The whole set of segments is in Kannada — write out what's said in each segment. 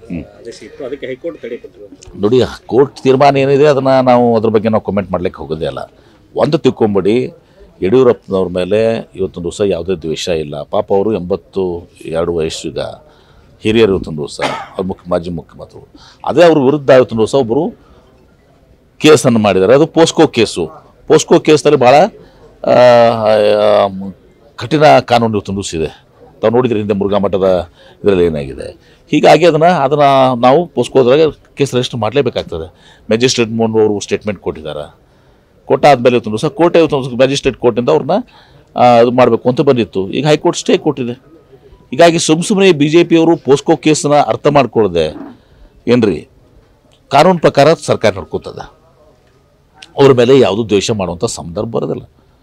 ಆದೇಶ ಇತ್ತು ಅದಕ್ಕೆ ಹೈಕೋರ್ಟ್ ತಡೆ ಕೊಟ್ಟಿರುವಂಥದ್ದು ನೋಡಿ ಕೋರ್ಟ್ ತೀರ್ಮಾನ ಏನಿದೆ ಅದನ್ನು ನಾವು ಅದ್ರ ಬಗ್ಗೆ ನಾವು ಕಮೆಂಟ್ ಮಾಡ್ಲಿಕ್ಕೆ ಹೋಗೋದೇ ಅಲ್ಲ ಒಂದು ತಿಳ್ಕೊಂಬಿಡಿ ಯಡಿಯೂರಪ್ಪನವ್ರ ಮೇಲೆ ಇವತ್ತೊಂದು ದಿವಸ ಯಾವುದೇ ದ್ವೇಷ ಇಲ್ಲ ಪಾಪ ಅವರು ಎಂಬತ್ತು ಎರಡು ವಯಸ್ಸು ಈಗ ಹಿರಿಯರು ಇವತ್ತೊಂದು ದಿವಸ ಅವ್ರು ಮುಖ್ಯ ಮಾಜಿ ಮುಖ್ಯಮಂತ್ರಿಗಳು ಅದೇ ಅವ್ರ ವಿರುದ್ಧ ಇವತ್ತೊಂದು ದಿವಸ ಒಬ್ಬರು ಕೇಸನ್ನು ಮಾಡಿದ್ದಾರೆ ಅದು ಪೋಸ್ಕೋ ಕೇಸು ಪೋಸ್ಕೋ ಕೇಸ್ನಲ್ಲಿ ಭಾಳ ಆ, ಆ, ಮ್, ಕಠಿಣ ಕಾನೂನು ಇವತ್ತೊಂದು ದಿವಸ ಇದೆ ತಾವು ನೋಡಿದ್ರೆ ಹಿಂದೆ ಮುರುಘಾ ಮಠದ ಇದರಲ್ಲಿ ಏನಾಗಿದೆ ಹೀಗಾಗಿ ಅದನ್ನು ಅದನ್ನು ನಾವು ಪೋಸ್ಕೋದ್ರಾಗ ಕೇಸ್ ರಿಜಿಸ್ಟರ್ ಮಾಡಲೇಬೇಕಾಗ್ತದೆ ಮ್ಯಾಜಿಸ್ಟ್ರೇಟ್ ಮುಂದೆ ಅವರು ಸ್ಟೇಟ್ಮೆಂಟ್ ಕೊಟ್ಟಿದ್ದಾರೆ ಕೊಟ್ಟಾದ್ಮೇಲೆ ಇವತ್ತೊಂದು ದಿವಸ ಕೋರ್ಟೆ ಇವತ್ತೊಂದು ಮ್ಯಾಜಿಸ್ಟ್ರೇಟ್ ಕೋರ್ಟಿಂದ ಅವ್ರನ್ನ ಇದು ಮಾಡಬೇಕು ಅಂತ ಬಂದಿತ್ತು ಈಗ ಹೈಕೋರ್ಟ್ ಸ್ಟೇ ಕೊಟ್ಟಿದೆ ಹೀಗಾಗಿ ಸುಮ್ಮ ಸುಮ್ಮನೆ ಬಿ ಜೆ ಪಿಯವರು ಪೋಸ್ಕೋ ಕೇಸನ್ನ ಅರ್ಥ ಮಾಡ್ಕೊಳ್ಳದೆ ಏನ್ರಿ ಕಾನೂನು ಪ್ರಕಾರ ಸರ್ಕಾರ ನಡ್ಕೋತದ ಅವ್ರ ಮೇಲೆ ಯಾವುದೂ ದ್ವೇಷ ಮಾಡುವಂಥ ಸಂದರ್ಭ ಬರೋದಿಲ್ಲ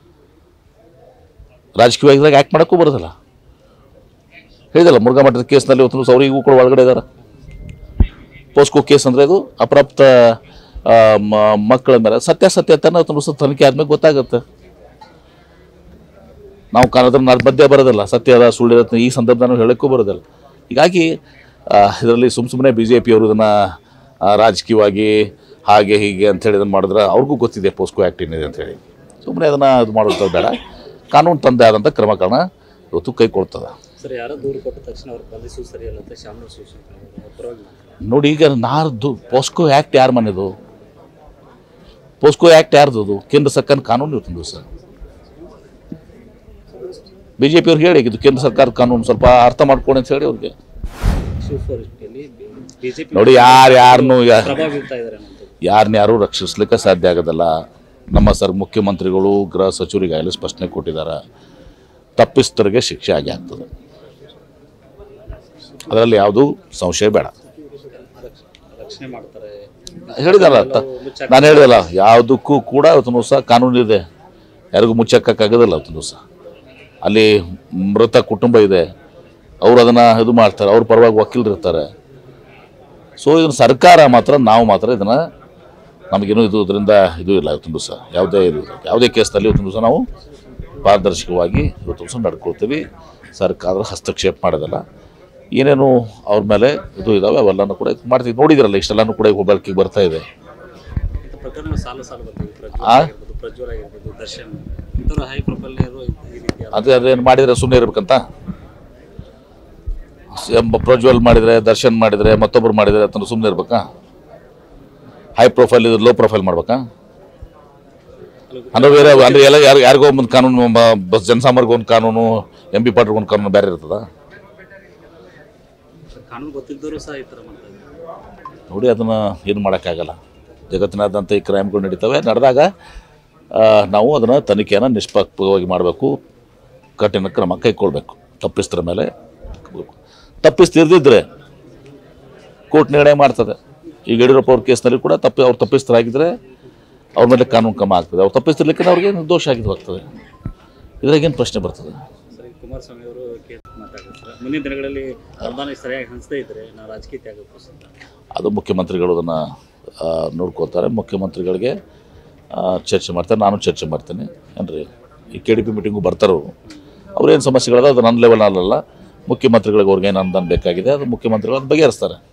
ರಾಜಕೀಯವಾಗಿ ಆ್ಯಕ್ಟ್ ಮಾಡೋಕ್ಕೂ ಬರೋದಿಲ್ಲ ಹೇಳಿದಲ್ಲ ಮುರುಘಾ ಮಠದ ಕೇಸ್ನಲ್ಲಿ ಇವತ್ತು ದಿವಸ ಅವರಿಗೂ ಕೂಡ ಒಳಗಡೆ ಇದ್ದಾರೆ ಪೋಸ್ಕೋ ಕೇಸ್ ಅಂದರೆ ಅದು ಅಪ್ರಾಪ್ತ ಆ, ಮ- ಮಕ್ಕಳ ಮೇಲೆ ಸತ್ಯಾಸತ್ಯತೆನ ಇವತ್ತು ದಿವಸ ತನಿಖೆ ಆದ್ಮೇಲೆ ಗೊತ್ತಾಗುತ್ತೆ ನಾವು ಕಾಲದ್ರ ಮಧ್ಯೆ ಬರೋದಿಲ್ಲ ಸತ್ಯದ ಸುಳ್ಳಿರತ್ತೆ ಈ ಸಂದರ್ಭ ನಾವು ಹೇಳೋಕ್ಕೂ ಬರೋದಿಲ್ಲ ಹೀಗಾಗಿ ಇದರಲ್ಲಿ ಸುಮ್ಮ ಸುಮ್ಮನೆ ಬಿ ಜೆ ಪಿಯವರು ಇದನ್ನು ರಾಜಕೀಯವಾಗಿ ಹಾಗೆ ಹೀಗೆ ಅಂಥೇಳಿ ಇದನ್ನು ಮಾಡಿದ್ರೆ ಅವ್ರಿಗೂ ಗೊತ್ತಿದೆ ಪೋಸ್ಕೋ ಆ್ಯಕ್ಟ್ ಏನಿದೆ ಅಂಥೇಳಿ ಸುಮ್ಮನೆ ಅದನ್ನು ಇದು ಮಾಡೋದು ಬೇಡ ಕಾನೂನು ತಂದೆ ಆದಂಥ ಕ್ರಮಗಳನ್ನ ಇವತ್ತು ಕೈಗೊಳ್ತದೆ ಸರ್ ಯಾರೋ ದೂರು ಕೊಟ್ಟ ತಕ್ಷಣ ಅವ್ರು ಬಂಧಿಸೋದು ಸರಿಯಲ್ಲ ಅಂತ ಶಾಮನೂರು ಶಿವಶಂಕರ್ ಅವರು ಅವ್ರ ಪರವಾಗಿ ಮಾತಾಡ್ತಾರೆ. ನೋಡಿ ಈಗ ನಾರ್ದು ಪೋಸ್ಕೋ ಆ್ಯಕ್ಟ್ ಯಾರ ಮನೆದು ಪೋಸ್ಕೋ ಆ್ಯಕ್ಟ್ ಯಾರ್ದು ಅದು ಕೇಂದ್ರ ಸರ್ಕಾರ ಕಾನೂನು ಇವತ್ತು ದಿವಸ ಬಿ ಜೆ ಪಿಯವ್ರಿಗೆ ಹೇಳಿ ಇದು ಕೇಂದ್ರ ಸರ್ಕಾರದ ಕಾನೂನು ಸ್ವಲ್ಪ ಅರ್ಥ ಮಾಡ್ಕೊಳ್ಳಿ ಅಂತ ಹೇಳಿ ಅವ್ರಿಗೆ ಶಿವಸೋರಿಟಿಯಲ್ಲಿ ಬಿಜೆಪಿ ನೋಡಿ ಯಾರು ಯಾರನ್ನು ಪ್ರಭಾವ ಬೀರ್ತಾ ಇದ್ದಾರೆ ಅನ್ನೋದು ಯಾರನ್ನ ಯಾರು ರಕ್ಷಿಸ್ಲಿಕ್ಕೆ ಸಾಧ್ಯ ಆಗೋದಿಲ್ಲ ನಮ್ಮ ಸರ್ ಮುಖ್ಯಮಂತ್ರಿಗಳು ಗೃಹ ಸಚಿವರಿಗಾಗಲೇ ಸ್ಪಷ್ಟನೆ ಕೊಟ್ಟಿದ್ದಾರೆ ತಪ್ಪಿಸ್ತರಿಗೆ ಶಿಕ್ಷೆ ಆಗಿ ಆಗ್ತದೆ ಅದರಲ್ಲಿ ಯಾವುದೂ ಸಂಶಯ ಬೇಡ ರಕ್ಷಣೆ ಮಾಡ್ತಾರೆ ಹೇಳಿದಲ್ಲ ತ- ನಾನು ಹೇಳಿದಲ್ಲ ಯಾವುದಕ್ಕೂ ಕೂಡ ಇವತ್ತು ದಿವಸ ಕಾನೂನು ಇದೆ ಯಾರಿಗೂ ಮುಚ್ಚಕ್ಕಾಗೋದಿಲ್ಲ ಇವತ್ತು ದಿವಸ ಅಲ್ಲಿ ಮೃತ ಕುಟುಂಬ ಇದೆ ಅವ್ರು ಅದನ್ನು ಇದು ಮಾಡ್ತಾರೆ ಅವ್ರ ಪರವಾಗಿ ವಕೀಲರು ಇರ್ತಾರೆ ಸೊ ಇದನ್ನು ಸರ್ಕಾರ ಮಾತ್ರ ನಾವು ಮಾತ್ರ ಇದನ್ನು ನಮಗೇನು ಇದು ಇದರಿಂದ ಇದು ಇಲ್ಲ ಇವತ್ತು ದಿವಸ ಯಾವುದೇ ಇದು ಇಲ್ಲ. ಯಾವುದೇ ಕೇಸ್ನಲ್ಲಿ ಇವತ್ತು ದಿವಸ ನಾವು ಪಾರದರ್ಶಕವಾಗಿ ಇವತ್ತು ದಿವಸ ನಡ್ಕೊಳ್ತೀವಿ ಸರ್ಕಾರ ಹಸ್ತಕ್ಷೇಪ ಮಾಡೋದಲ್ಲ ಏನೇನು ಅವ್ರ ಮೇಲೆ ಇದು ಇದಾವೆ ಅವೆಲ್ಲನೂ ಕೂಡ ಮಾಡ್ತೀವಿ ನೋಡಿದಿರಲ್ಲ ಇಷ್ಟೆಲ್ಲನೂ ಕೂಡ ಈಗ ಬೆಳಕಿಗೆ ಬರ್ತಾ ಇದೆ ಇಂಥ ಪ್ರಕರಣ ಸಾಲ ಸಾಲ ಬರ್ತೀವಿ ಪ್ರಜ್ವಲ್ ಆ? ಆಗಿರ್ಬೋದು ಪ್ರಜ್ವಲ್ ಆಗಿರ್ಬೋದು ದರ್ಶನ್ ಇಂಥವ್ರು ಹೈ ಪ್ರೊಫೈಲ್ ಈ ರೀತಿ ಅದೇ ಅದೇನು ಮಾಡಿದರೆ ಸುಮ್ಮನೆ ಇರ್ಬೇಕಂತ ಎಂಬ ಪ್ರಜ್ವಲ್ ಮಾಡಿದರೆ ದರ್ಶನ್ ಮಾಡಿದರೆ ಮತ್ತೊಬ್ಬರು ಮಾಡಿದರೆ ಅಂತ ಸುಮ್ಮನೆ ಇರ್ಬೇಕಾ ಹೈ ಪ್ರೊಫೈಲ್ ಇದು ಲೋ ಪ್ರೊಫೈಲ್ ಮಾಡ್ಬೇಕಾ ಅಂದ್ರೆ ಬೇರೆ ಅಂದ್ರೆ ಎಲ್ಲ ಯಾರು ಯಾರಿಗೋ ಒಂದು ಕಾನೂನು ಮ- ಬಸ್ ಜನಸಾಮಾನ್ಯರಿಗೆ ಒಂದು ಕಾನೂನು ಎಂ ಪಿ ಪಾಟ್ರಿಗೆ ಒಂದು ಕಾನೂನು ಬೇರೆ ಇರ್ತದ ಕಾನೂನು ಗೊತ್ತಿದ್ದವರು ಸಹ ಈ ಥರ ಮಾಡ್ತಾ ಇದ್ದಾರೆ ನೋಡಿ ಅದನ್ನು ಏನು ಮಾಡೋಕ್ಕಾಗಲ್ಲ ಜಗತ್ತಿನಾದ್ಯಂತ ಈ ಕ್ರೈಮ್ಗಳು ನಡೀತವೆ ನಡೆದಾಗ ಆ, ನಾವು ಅದನ್ನು ತನಿಖೆಯನ್ನು ನಿಷ್ಪಕ್ಷವಾಗಿ ಮಾಡಬೇಕು ಕಠಿಣ ಕ್ರಮ ಕೈಗೊಳ್ಬೇಕು ತಪ್ಪಿಸ್ತರ ಮೇಲೆ ತಪ್ಪಿಸ್ತಿರ್ದಿದ್ರೆ ಕೋರ್ಟ್ ನಿರ್ಣಯ ಮಾಡ್ತದೆ ಈಗ ಯಡಿಯೂರಪ್ಪ ಅವ್ರ ಕೇಸ್ನಲ್ಲಿ ಕೂಡ ತಪ್ಪಿ ಅವ್ರು ತಪ್ಪಿಸ್ತರಾಗಿದ್ದರೆ ಅವ್ರ ಮೇಲೆ ಕಾನೂನು ಕ್ರಮ ಆಗ್ತದೆ ಅವ್ರು ತಪ್ಪಿಸ್ತಿರ್ಲಿಕ್ಕೆ ಅವ್ರಿಗೆ ನಿರ್ದೋಷ ಆಗಿದ್ದು ಆಗ್ತದೆ ಇದ್ರಾಗೇನು ಪ್ರಶ್ನೆ ಬರ್ತದೆ ಸರ್ ಈಗ ಕುಮಾರಸ್ವಾಮಿ ಅವರು ಕೇಸ್ ಮಾತಾಡಿದ್ರು ಸರ್ ಮುಂದಿನ ದಿನಗಳಲ್ಲಿ ಅನುದಾನ ಸರಿಯಾಗಿ ಹಂಚದೇ ಇದ್ರೆ ನಾವು ರಾಜಕೀಯ ತ್ಯಾಗಕ್ಕೂ ಸಿದ್ಧ ಅದು ಮುಖ್ಯಮಂತ್ರಿಗಳು ಅದನ್ನು ನೋಡ್ಕೋತಾರೆ ಮುಖ್ಯಮಂತ್ರಿಗಳಿಗೆ ಆ, ಚರ್ಚೆ ಮಾಡ್ತಾರೆ ನಾನು ಚರ್ಚೆ ಮಾಡ್ತೇನೆ ಏನ್ರಿ ಈ ಕೆ ಡಿ ಪಿ ಮೀಟಿಂಗು ಬರ್ತಾರೆ ಅವರು ಅವ್ರೇನು ಸಮಸ್ಯೆಗಳದ ಅದು ನನ್ನ ಲೆವೆಲ್ ಅಲ್ಲ ಮುಖ್ಯಮಂತ್ರಿಗಳಿಗೆ ಅವ್ರಿಗೆ ಏನು ಅನುದಾನ ಬೇಕಾಗಿದೆ ಅದು ಮುಖ್ಯಮಂತ್ರಿಗಳು ಅದನ್ನ ಬಗೆಹರಿಸ್ತಾರೆ